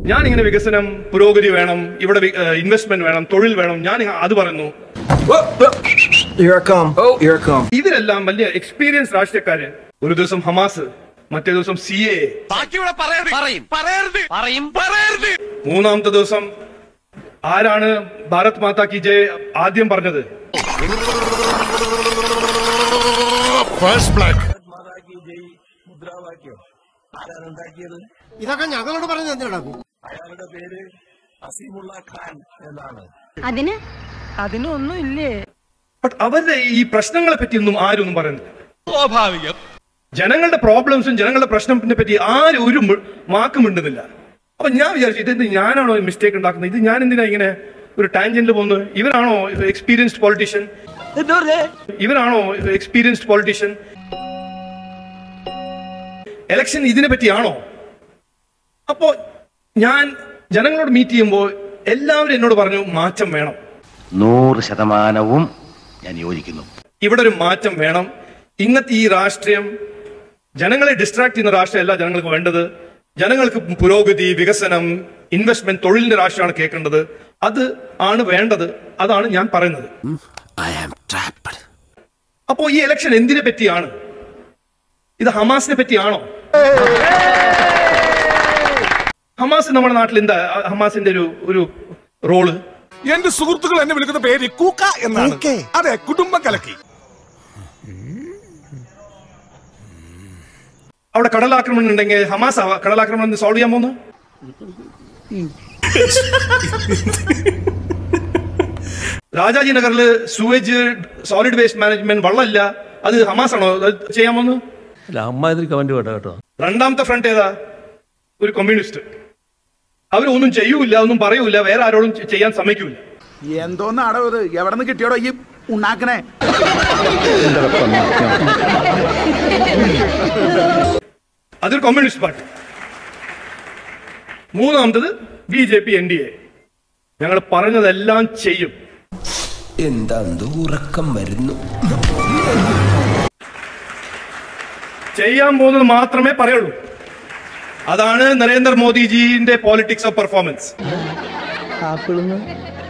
ഞാൻ ഇങ്ങനെ വികസനം പുരോഗതി വേണം ഇവിടെ ഇൻവെസ്റ്റ്മെന്റ് വേണം തൊഴിൽ വേണം ഞാൻ ഇങ്ങ- അത് പറയുന്നു Here I come. Oh, here I come. ഇവരെല്ലാം വലിയ എക്സ്പീരിയൻസ് രാഷ്ട്രീയക്കാര് ഒരു ദിവസം ഹമാസ് മറ്റേ ദിവസം സി എ മൂന്നാമത്തെ ദിവസം ആരാണ് ഭാരത് മാതാ കി ജയ് ആദ്യം പറഞ്ഞത് ഇതൊക്കെ ഞങ്ങളോട് പറഞ്ഞു എന്തിനാ അതിന് ബട്ട് അവരുടെ ഈ പ്രശ്നങ്ങളെ പറ്റി ഒന്നും ആരും ഒന്നും പറയുന്നില്ല സ്വാഭാവികം ജനങ്ങളുടെ പ്രോബ്ലംസും ജനങ്ങളുടെ പ്രശ്നത്തിനെ പറ്റി ആരും ഒരു മി- വാക്ക് മിണ്ടുന്നില്ല അപ്പൊ ഞാൻ വിചാരിച്ചു ഇതെന്ത് ഞാനാണോ മിസ്റ്റേക്ക് ഉണ്ടാക്കുന്നത് ഇത് ഞാൻ എന്തിനാ ഇങ്ങനെ ഒരു ടാൻജന്റിൽ പോകുന്നത് ഇവരാണോ എക്സ്പീരിയൻസ്ഡ് പൊളിറ്റീഷ്യൻ ഇവരാണോ എക്സ്പീരിയൻസ്ഡ് പൊളിറ്റീഷ്യൻ എലക്ഷൻ ഇതിനെ പറ്റിയാണോ അപ്പോ ഞാൻ ജനങ്ങളോട് മീറ്റ് ചെയ്യുമ്പോൾ എല്ലാവരും എന്നോട് പറഞ്ഞു മാറ്റം വേണം നൂറ് ശതമാനവും ഞാൻ യോജിക്കുന്നു ഇവിടെ ഒരു മാറ്റം വേണം ഇന്നത്തെ ഈ രാഷ്ട്രീയം ജനങ്ങളെ ഡിസ്ട്രാക്ട് ചെയ്യുന്ന രാഷ്ട്രീയമല്ല ജനങ്ങൾക്ക് വേണ്ടത് ജനങ്ങൾക്ക് പുരോഗതി വികസനം ഇൻവെസ്റ്റ്മെന്റ് തൊഴിലിന്റെ രാഷ്ട്രീയമാണ് കേൾക്കേണ്ടത് അത് ആണ് വേണ്ടത് അതാണ് ഞാൻ പറയുന്നത് അപ്പോ ഈ ഇലക്ഷൻ എന്തിനെ പറ്റിയാണ് ഇത് ഹമാസിനെ പറ്റിയാണോ ഹമാസ് നമ്മുടെ നാട്ടിൽ എന്താ ഹമാസിന്റെ ഒരു ഒരു റോള് എന്റെ സുഹൃത്തുക്കൾ എന്നെ വിളിക്കുന്ന പേര് കൂക്ക എന്നാണ് അതെ കുടുംബം കലക്കി അവിടെ കടലാക്രമണം ഉണ്ടെങ്കിൽ ഹമാസ് ആ കടലാക്രമണം സോൾവ് ചെയ്യാൻ പോകുന്നു രാജാജി നഗറിൽ സൂവേജ് സോളിഡ് വേസ്റ്റ് മാനേജ്മെന്റ് വള്ളമില്ല അത് ഹമാസ് ആണോ അത് ചെയ്യാൻ പോകുന്നത് അല്ല അമ്മാതിരി കമന്റ് വേണ്ട കേട്ടോ രണ്ടാമത്തെ ഫ്രണ്ട് ഏതാ ഒരു കമ്മ്യൂണിസ്റ്റ് അവരൊന്നും ചെയ്യൂല ഒന്നും പറയൂല വേറെ ആരോടും ചെ- ചെയ്യാൻ സമ്മതിക്കൂല എന്തോന്നാടോ ഇത് എവിടെ നിന്ന് കിട്ടിയോടോ ഈ ഉണ്ടാക്കണേ അതൊരു കമ്മ്യൂണിസ്റ്റ് പാർട്ടി മൂന്നാമത്തത് B J P N D A ഞങ്ങൾ പറഞ്ഞതെല്ലാം ചെയ്യും എന്താ ഉറക്കം വരുന്നു ചെയ്യാൻ പോകുന്നത് മാത്രമേ പറയുള്ളൂ അതാണ് നരേന്ദ്രമോദിജിന്റെ പോളിറ്റിക്സ് ഓഫ് പെർഫോമൻസ്